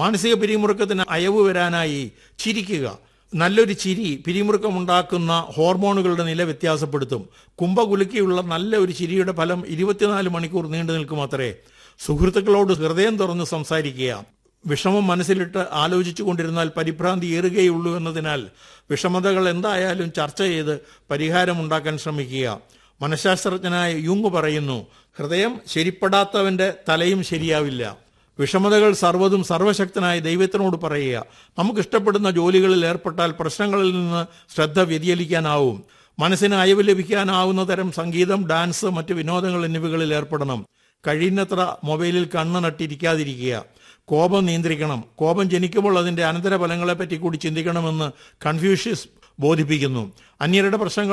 മാനസിക പിരിമുറുക്കത്തിന് അയവ് വരാനായി ചിരിക്കുക നല്ലൊരു ചിരി പിരിമുറുക്കമുണ്ടാക്കുന്ന ഹോർമോണുകളുടെ നില വ്യത്യാസപ്പെടുത്തും കുംഭകുലുക്കിയുള്ള നല്ല ഒരു ചിരിയുടെ ഫലം ഇരുപത്തിനാല് മണിക്കൂർ നീണ്ടു നിൽക്കുമത്രേ സുഹൃത്തുക്കളോട് ഹൃദയം തുറന്ന് സംസാരിക്കുക വിഷമം മനസ്സിലിട്ട് ആലോചിച്ചു കൊണ്ടിരുന്നാൽ പരിഭ്രാന്തി ഏറുകയുള്ളൂ എന്നതിനാൽ വിഷമതകൾ എന്തായാലും ചർച്ച ചെയ്ത് പരിഹാരമുണ്ടാക്കാൻ ശ്രമിക്കുക മനഃശാസ്ത്രജ്ഞനായ യുങ് പറയുന്നു ഹൃദയം ശരിപ്പെടാത്തവന്റെ തലയും ശരിയാവില്ല വിഷമതകൾ സർവ്വതും സർവശക്തനായ ദൈവത്തിനോട് പറയുക നമുക്കിഷ്ടപ്പെടുന്ന ജോലികളിൽ ഏർപ്പെട്ടാൽ പ്രശ്നങ്ങളിൽ നിന്ന് ശ്രദ്ധ വ്യതിചലിക്കാനാവും മനസ്സിന് അയവ് ലഭിക്കാനാവുന്ന തരം സംഗീതം ഡാൻസ് മറ്റ് വിനോദങ്ങൾ എന്നിവകളിൽ ഏർപ്പെടണം കഴിയുന്നത്ര മൊബൈലിൽ കണ്ണ് നട്ടിരിക്കാതിരിക്കുക കോപം നിയന്ത്രിക്കണം കോപം ജനിക്കുമ്പോൾ അതിന്റെ അനന്തരഫലങ്ങളെപ്പറ്റി കൂടി ചിന്തിക്കണമെന്ന് കൺഫ്യൂഷ്യസ് ബോധിപ്പിക്കുന്നു അന്യരുടെ പ്രശ്നങ്ങൾ